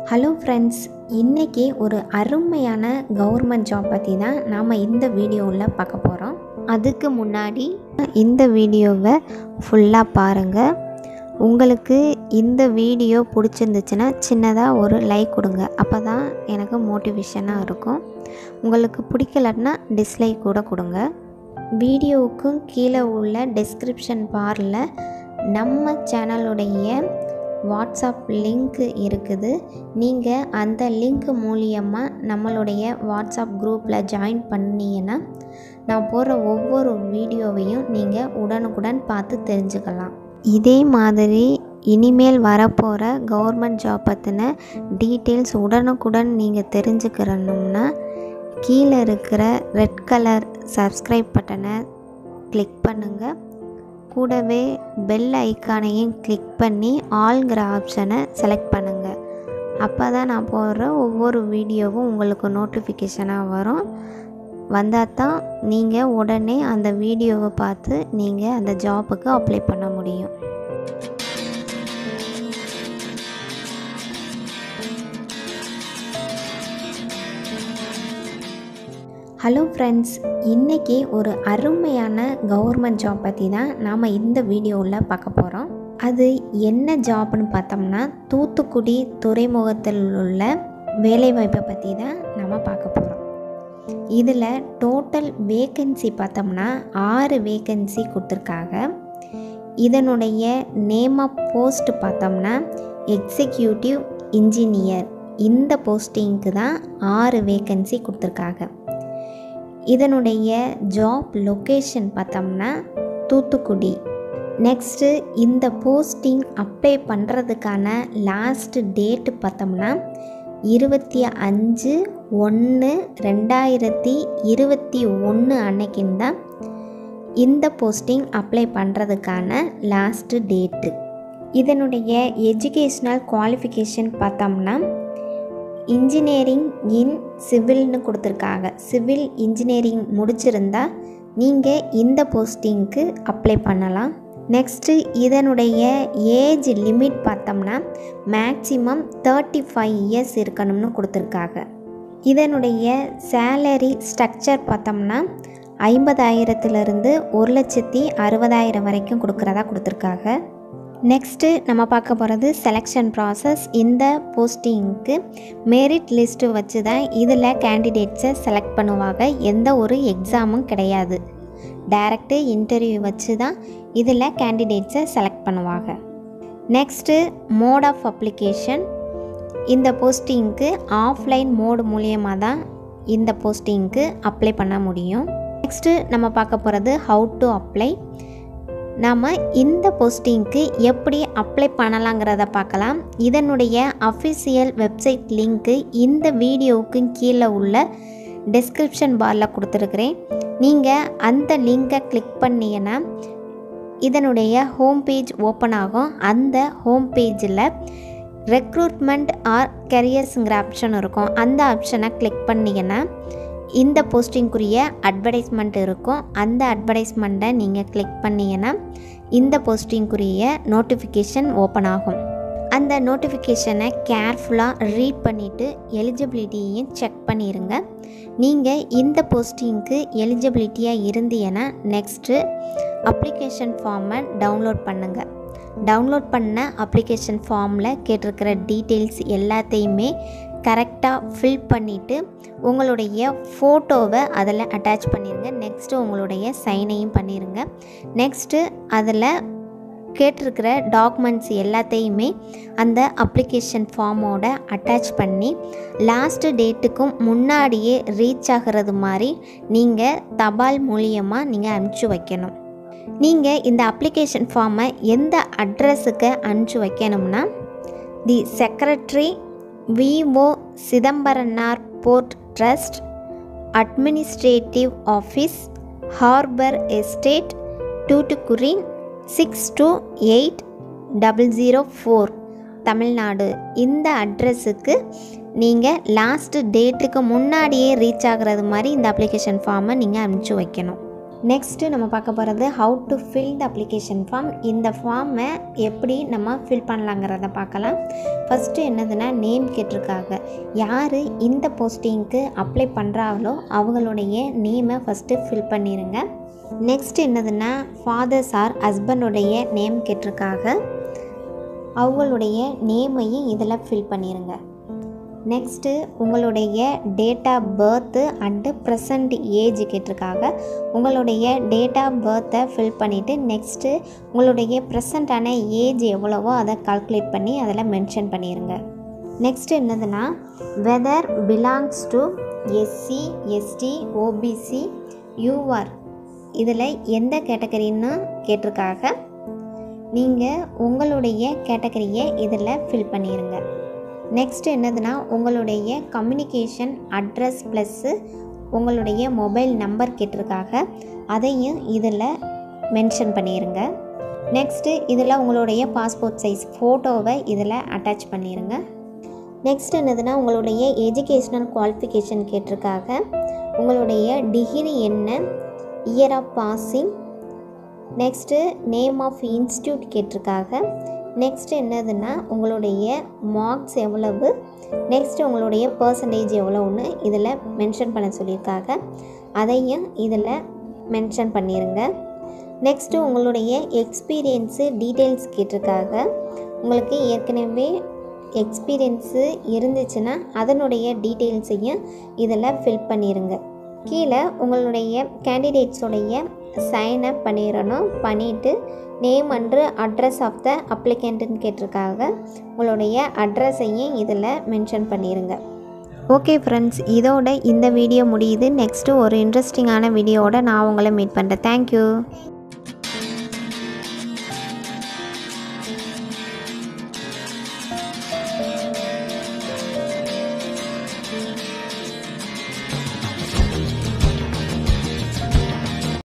hello friends இன்றைக்கி ஒரு அருமையான கவர்மெண்ட் ஜாப் பற்றி தான் நாம் இந்த வீடியோவில் பார்க்க போகிறோம் அதுக்கு முன்னாடி இந்த வீடியோவை ஃபுல்லாக பாருங்கள் உங்களுக்கு இந்த வீடியோ பிடிச்சிருந்துச்சுன்னா சின்னதாக ஒரு லைக் கொடுங்க அப்போ தான் எனக்கு மோட்டிவேஷனாக இருக்கும் உங்களுக்கு பிடிக்கலன்னா டிஸ்லைக் கூட கொடுங்க வீடியோவுக்கும் கீழே உள்ள டெஸ்கிரிப்ஷன் பாரில் நம்ம சேனலுடைய வாட்ஸ்அப் லிங்க் இருக்குது நீங்கள் அந்த லிங்க் மூலியமாக நம்மளுடைய வாட்ஸ்அப் குரூப்பில் ஜாயின் பண்ணீங்கன்னா நான் போடுற ஒவ்வொரு வீடியோவையும் நீங்கள் உடனுக்குடன் பார்த்து தெரிஞ்சுக்கலாம் இதே மாதிரி இனிமேல் வரப்போகிற கவர்மெண்ட் ஜாப் பற்றின டீட்டெயில்ஸ் உடனுக்குடன் நீங்கள் தெரிஞ்சுக்கிறணும்னா கீழே இருக்கிற ரெட் கலர் சப்ஸ்கிரைப் பட்டனை கிளிக் பண்ணுங்கள் கூடவே பெல் ஐக்கானையும் கிளிக் பண்ணி ஆல்ங்கிற ஆப்ஷனை செலக்ட் பண்ணுங்கள் அப்போ தான் நான் போடுற ஒவ்வொரு வீடியோவும் உங்களுக்கு நோட்டிஃபிகேஷனாக வரும் வந்தால் தான் நீங்கள் உடனே அந்த வீடியோவை பார்த்து நீங்கள் அந்த ஜாப்புக்கு அப்ளை பண்ண முடியும் ஹலோ ஃப்ரெண்ட்ஸ் இன்றைக்கி ஒரு அருமையான கவர்மெண்ட் ஜாப் பற்றி தான் நாம் இந்த வீடியோவில் பார்க்க போகிறோம் அது என்ன ஜாப்னு பார்த்தோம்னா தூத்துக்குடி துறைமுகத்தில் உள்ள வேலைவாய்ப்பை பற்றி தான் நம்ம பார்க்க போகிறோம் இதில் டோட்டல் வேக்கன்சி பார்த்தோம்னா ஆறு வேக்கன்சி கொடுத்துருக்காங்க இதனுடைய நேம் ஆஃப் போஸ்ட் பார்த்தோம்னா எக்ஸிக்யூட்டிவ் இன்ஜினியர் இந்த போஸ்டிங்க்கு தான் ஆறு வேக்கன்சி கொடுத்துருக்காங்க இதனுடைய ஜாப் லொக்கேஷன் பார்த்தோம்னா தூத்துக்குடி நெக்ஸ்ட்டு இந்த போஸ்டிங் அப்ளை பண்ணுறதுக்கான லாஸ்ட் டேட்டு பார்த்தோம்னா இருபத்தி அஞ்சு ஒன்று ரெண்டாயிரத்தி இருபத்தி ஒன்று அன்னைக்குன்னு தான் இந்த போஸ்டிங் அப்ளை பண்ணுறதுக்கான லாஸ்ட்டு டேட்டு இதனுடைய எஜுகேஷ்னல் குவாலிஃபிகேஷன் பார்த்தோம்னா இன்ஜினியரிங் இன் சிவில்னு கொடுத்துருக்காங்க சிவில் இன்ஜினியரிங் முடிச்சிருந்தா நீங்கள் இந்த போஸ்டிங்க்கு அப்ளை பண்ணலாம் நெக்ஸ்ட்டு இதனுடைய ஏஜ் லிமிட் பார்த்தோம்னா மேக்ஸிமம் தேர்ட்டி ஃபைவ் இயர்ஸ் இருக்கணும்னு கொடுத்துருக்காங்க இதனுடைய சேலரி ஸ்ட்ரக்சர் பார்த்தோம்னா ஐம்பதாயிரத்துலேருந்து ஒரு லட்சத்தி அறுபதாயிரம் வரைக்கும் கொடுக்குறதா கொடுத்துருக்காங்க நெக்ஸ்ட்டு நம்ம பார்க்க போகிறது செலெக்ஷன் ப்ராசஸ் இந்த போஸ்டிங்க்கு மெரிட் லிஸ்ட்டு வச்சு தான் இதில் கேண்டிடேட்ஸை செலக்ட் பண்ணுவாங்க எந்த ஒரு எக்ஸாமும் கிடையாது டைரக்டு இன்டர்வியூ வச்சு தான் இதில் கேண்டிடேட்ஸை செலக்ட் பண்ணுவாங்க நெக்ஸ்ட்டு மோட் ஆஃப் அப்ளிகேஷன் இந்த போஸ்டிங்க்கு ஆஃப்லைன் மோடு மூலியமாக தான் இந்த போஸ்டிங்க்கு அப்ளை பண்ண முடியும் நெக்ஸ்ட்டு நம்ம பார்க்க போகிறது ஹவு டு அப்ளை நாம் இந்த போஸ்டிங்க்கு எப்படி அப்ளை பண்ணலாங்கிறத பார்க்கலாம் இதனுடைய அஃபிஷியல் வெப்சைட் லிங்க்கு இந்த வீடியோவுக்கு கீழே உள்ள டெஸ்கிரிப்ஷன் பாரில் கொடுத்துருக்குறேன் நீங்கள் அந்த லிங்கை கிளிக் பண்ணீங்கன்னா இதனுடைய ஹோம் பேஜ் ஓப்பன் ஆகும் அந்த ஹோம் பேஜில் ரெக்ரூட்மெண்ட் ஆர் கெரியர்ஸுங்கிற ஆப்ஷன் இருக்கும் அந்த ஆப்ஷனை கிளிக் பண்ணிங்கன்னா இந்த போஸ்டிங்குரிய அட்வர்டைஸ்மெண்ட் இருக்கும் அந்த அட்வர்டைஸ்மெண்ட்டை நீங்கள் கிளிக் பண்ணிங்கன்னா இந்த போஸ்டிங்குரிய நோட்டிஃபிகேஷன் ஓப்பன் ஆகும் அந்த நோட்டிஃபிகேஷனை கேர்ஃபுல்லாக ரீட் பண்ணிவிட்டு எலிஜிபிலிட்டியையும் செக் பண்ணிடுங்க நீங்கள் இந்த போஸ்டிங்க்கு எலிஜிபிலிட்டியாக இருந்தீங்கன்னா நெக்ஸ்ட்டு அப்ளிகேஷன் ஃபார்மை டவுன்லோட் பண்ணுங்கள் டவுன்லோட் பண்ண அப்ளிகேஷன் ஃபார்மில் கேட்டிருக்கிற டீட்டெயில்ஸ் எல்லாத்தையுமே கரெக்டாக ஃபில் பண்ணிவிட்டு உங்களுடைய ஃபோட்டோவை அதில் அட்டாச் பண்ணிடுங்க நெக்ஸ்ட்டு உங்களுடைய சைனையும் பண்ணிடுங்க நெக்ஸ்ட்டு அதில் கேட்டிருக்கிற டாக்குமெண்ட்ஸ் எல்லாத்தையுமே அந்த அப்ளிகேஷன் ஃபார்மோட அட்டாச் பண்ணி லாஸ்ட்டு டேட்டுக்கும் முன்னாடியே ரீச் ஆகிறது மாதிரி நீங்கள் தபால் மூலியமாக நீங்கள் அனுப்பிச்சி வைக்கணும் நீங்கள் இந்த அப்ளிகேஷன் ஃபார்மை எந்த அட்ரஸுக்கு அனுப்பிச்சி வைக்கணும்னா the secretary VO Chidambaranar port trust administrative office harbour estate Tuticorin six two eight double zero four Tamil Nadu இந்த அட்ரஸுக்கு நீங்கள் லாஸ்ட்டு டேட்டுக்கு முன்னாடியே ரீச் ஆகிறது மாதிரி இந்த அப்ளிகேஷன் ஃபார்மை நீங்கள் அனுப்பிச்சி வைக்கணும் நெக்ஸ்ட்டு நம்ம பார்க்க போகிறது how to fill the application form இந்த ஃபார்மை எப்படி நம்ம ஃபில் பண்ணலாங்கிறத பார்க்கலாம் ஃபஸ்ட்டு என்னதுன்னா நேம் கேட்டிருக்காங்க யார் இந்த போஸ்டிங்க்கு அப்ளை பண்ணுறாங்களோ அவங்களுடைய நேமை ஃபஸ்ட்டு ஃபில் பண்ணிடுங்க நெக்ஸ்ட் என்னதுன்னா ஃபாதர்ஸ் ஆர் ஹஸ்பண்டுடைய நேம் கேட்டிருக்காங்க அவங்களுடைய நேமையும் இதில் ஃபில் பண்ணிடுங்க நெக்ஸ்ட்டு உங்களுடைய date of birth and present age கேட்டிருக்காங்க உங்களுடைய டேட் ஆஃப் பர்த்தை ஃபில் பண்ணிவிட்டு நெக்ஸ்ட்டு உங்களுடைய ப்ரெசண்ட்டான ஏஜ் எவ்வளவோ அதை கால்குலேட் பண்ணி அதில் மென்ஷன் பண்ணிடுங்க நெக்ஸ்ட் என்னதுன்னா whether belongs to SC ST OBC UR இதில் எந்த கேட்டகரின்னு கேட்டிருக்காங்க நீங்கள் உங்களுடைய கேட்டகரியை இதில் ஃபில் பண்ணிடுங்க நெக்ஸ்ட் என்னதுன்னா உங்களுடைய கம்யூனிகேஷன் அட்ரஸ் ப்ளஸ்ஸு உங்களுடைய மொபைல் நம்பர் கேட்டிருக்காங்க அதையும் இதில் மென்ஷன் பண்ணிடுங்க நெக்ஸ்ட்டு இதில் உங்களுடைய பாஸ்போர்ட் சைஸ் ஃபோட்டோவை இதில் அட்டாச் பண்ணிடுங்க நெக்ஸ்ட் என்னதுன்னா உங்களுடைய எஜுகேஷ்னல் குவாலிஃபிகேஷன் கேட்டிருக்காங்க உங்களுடைய டிகிரி என்ன year of passing next name of institute கேட்டிருக்காங்க நெக்ஸ்ட் என்னதுன்னா உங்களுடைய மார்க்ஸ் எவ்வளவு நெக்ஸ்ட் உங்களுடைய பர்சன்டேஜ் எவ்வளோன்னு இதில் மென்ஷன் பண்ண சொல்லியிருக்காங்க அதையும் இதில் மென்ஷன் பண்ணிடுங்க நெக்ஸ்ட்டு உங்களுடைய எக்ஸ்பீரியன்ஸு டீட்டெயில்ஸ் கேட்டிருக்காங்க உங்களுக்கு ஏற்கனவே எக்ஸ்பீரியன்ஸு இருந்துச்சுன்னா அதனுடைய டீட்டெயில்ஸையும் இதில் ஃபில் பண்ணிடுங்க கீழே உங்களுடைய கேண்டிடேட்ஸோடைய சைன் அப் பண்ணிடணும் பண்ணிவிட்டு நேம் அன்று அட்ரஸ் ஆஃப் த அப்ளிகண்ட்டுன்னு கேட்டிருக்காங்க உங்களுடைய அட்ரஸையும் இதில் மென்ஷன் பண்ணிடுங்க ஓகே ஃப்ரெண்ட்ஸ் இதோட இந்த வீடியோ முடியுது நெக்ஸ்ட்டு ஒரு இன்ட்ரெஸ்டிங்கான வீடியோவோட நான் உங்களை மீட் பண்ணுறேன் தேங்க்யூ